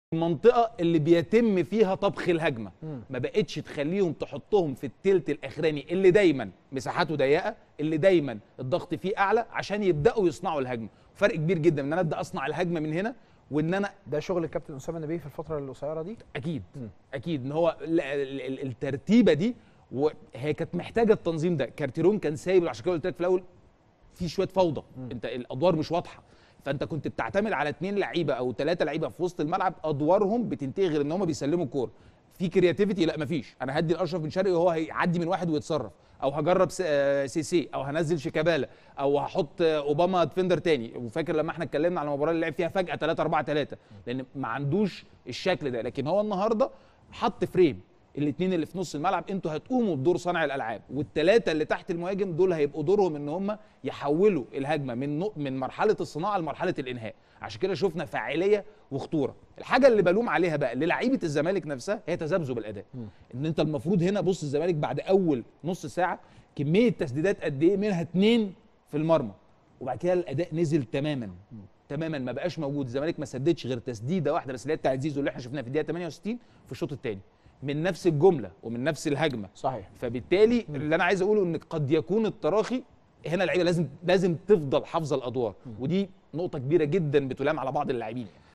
المنطقه اللي بيتم فيها طبخ الهجمه ما بقتش تخليهم تحطهم في التلت الاخراني اللي دايما مساحاته ضيقه اللي دايما الضغط فيه اعلى عشان يبداوا يصنعوا الهجمه فرق كبير جدا ان انا ابدا اصنع الهجمه من هنا وان انا ده شغل الكابتن اسامه النبيه في الفتره القصيره دي اكيد اكيد ان هو ال- ال- ال- الترتيبه دي وهي كانت محتاجه التنظيم ده كارتيرون كان سايب عشان كده قلت لك في الاول في شويه فوضى انت الادوار مش واضحه فانت كنت بتعتمد على اثنين لعيبه او ثلاثه لعيبه في وسط الملعب ادوارهم بتنتهي غير ان هم بيسلموا الكوره في كرياتيفيتي لا مفيش انا هدي لاشرف بن شرقي وهو هيعدي من واحد ويتصرف او هجرب س- آه سيسي او هنزل شيكابالا او هحط آه، اوباما ديفندر تاني وفاكر لما احنا اتكلمنا على المباراه اللي لعب فيها فجاه 3 4 3 لان ما عندوش الشكل ده لكن هو النهارده حط فريم الاثنين اللي في نص الملعب انتوا هتقوموا بدور صانع الالعاب والثلاثه اللي تحت المهاجم دول هيبقوا دورهم ان هم يحولوا الهجمه من نق- من مرحله الصناعه لمرحله الانهاء عشان كده شفنا فاعليه وخطوره الحاجه اللي بلوم عليها بقى للعيبه الزمالك نفسها هي تذبذب الاداء ان انت المفروض هنا بص الزمالك بعد اول نص ساعه كميه تسديدات قد ايه منها اتنين في المرمى وبعد كده الاداء نزل تماما تماما ما بقاش موجود الزمالك ما سددش غير تسديده واحده بس اللي هي بتاعت زيزو اللي احنا شفناها في الدقيقه 68 في الشوط الثاني من نفس الجمله ومن نفس الهجمه صحيح فبالتالي اللي انا عايز اقوله ان قد يكون التراخي هنا اللعيبه لازم لازم تفضل حافظه الادوار ودي نقطه كبيره جدا بتلام على بعض اللاعبين